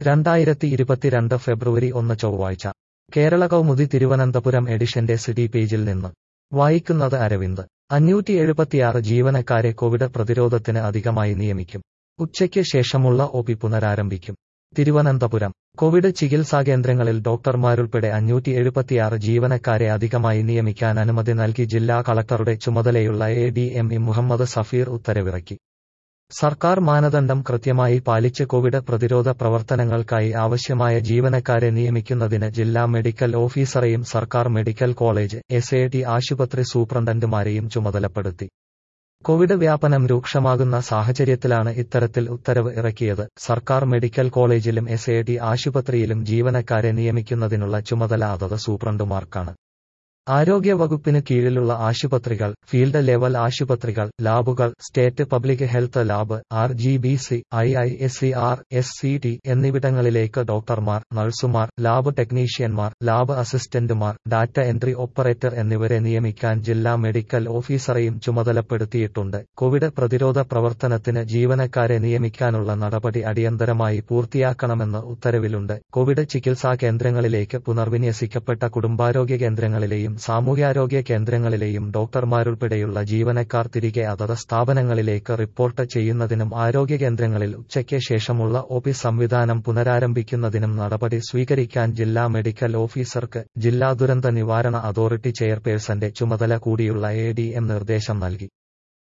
രണ്ടായിരത്തി ഇരുപത്തിരണ്ട് ഫെബ്രുവരി ഒന്ന് ചൊവ്വാഴ്ച കേരള കൗമുദി തിരുവനന്തപുരം എഡിഷന്റെ സിറ്റി പേജിൽ നിന്ന് വായിക്കുന്നത് അരവിന്ദ് അഞ്ഞൂറ്റി എഴുപത്തിയാറ് ജീവനക്കാരെ കോവിഡ് പ്രതിരോധത്തിന് അധികമായി നിയമിക്കും ഉച്ചയ്ക്ക് ശേഷമുള്ള ഒ പി പുനരാരംഭിക്കും തിരുവനന്തപുരം കോവിഡ് ചികിത്സാകേന്ദ്രങ്ങളിൽ ഡോക്ടർമാരുൾപ്പെടെ അഞ്ഞൂറ്റി എഴുപത്തിയാറ് ജീവനക്കാരെ അധികമായി നിയമിക്കാൻ അനുമതി നൽകി ജില്ലാ കളക്ടറുടെ ചുമതലയുള്ള A D M E Muhammad Safeer ഉത്തരവിറക്കി സർക്കാർ മാനദണ്ഡം കൃത്യമായി പാലിച്ച് കോവിഡ് പ്രതിരോധ പ്രവർത്തനങ്ങൾക്കായി ആവശ്യമായ ജീവനക്കാരെ നിയമിക്കുന്നതിന് ജില്ലാ മെഡിക്കൽ ഓഫീസറെയും സർക്കാർ medical college S A T ആശുപത്രി സൂപ്രണ്ടന്റുമാരെയും ചുമതലപ്പെടുത്തി കോവിഡ് വ്യാപനം രൂക്ഷമാകുന്ന സാഹചര്യത്തിലാണ് ഇത്തരത്തിൽ ഉത്തരവ് ഇറക്കിയത് സർക്കാർ മെഡിക്കൽ കോളേജിലും എസ് എ ടി ആശുപത്രിയിലും ജീവനക്കാരെ നിയമിക്കുന്നതിനുള്ള ചുമതല അതത് സൂപ്രണ്ടുമാർക്കാണ് ആരോഗ്യ വകുപ്പിന് കീഴിലുള്ള ആശുപത്രികൾ ഫീൽഡ് ലെവൽ ആശുപത്രികൾ ലാബുകൾ state public health lab R G B C I I S C R S C T എന്നിവിടങ്ങളിലേക്ക് ഡോക്ടർമാർ നഴ്സുമാർ ലാബ് ടെക്നീഷ്യന്മാർ ലാബ് അസിസ്റ്റന്റുമാർ ഡാറ്റ എൻട്രി ഓപ്പറേറ്റർ എന്നിവരെ നിയമിക്കാൻ ജില്ലാ മെഡിക്കൽ ഓഫീസറെയും ചുമതലപ്പെടുത്തിയിട്ടുണ്ട് കോവിഡ് പ്രതിരോധ പ്രവർത്തനത്തിന് ജീവനക്കാരെ നിയമിക്കാനുള്ള നടപടി അടിയന്തരമായി പൂർത്തിയാക്കണമെന്ന് ഉത്തരവിലുണ്ട് കോവിഡ് ചികിത്സാ കേന്ദ്രങ്ങളിലേക്ക് പുനർവിന്യസിക്കപ്പെട്ട കുടുംബാരോഗ്യ കേന്ദ്രങ്ങളിലെയും സാമൂഹ്യാരോഗ്യ കേന്ദ്രങ്ങളിലെയും ഡോക്ടർമാരുൾപ്പെടെയുള്ള ജീവനക്കാർ തിരികെ അതത് സ്ഥാപനങ്ങളിലേക്ക് റിപ്പോർട്ട് ചെയ്യുന്നതിനും ആരോഗ്യ കേന്ദ്രങ്ങളിൽ ഉച്ചയ്ക്ക് ശേഷമുള്ള ഒ പി സംവിധാനം പുനരാരംഭിക്കുന്നതിനും നടപടി സ്വീകരിക്കാൻ ജില്ലാ മെഡിക്കൽ ഓഫീസർക്ക് ജില്ലാ ദുരന്ത നിവാരണ അതോറിറ്റി ചെയർപേഴ്സന്റെ ചുമതല കൂടിയുള്ള എ ഡി എം നിർദ്ദേശം നൽകി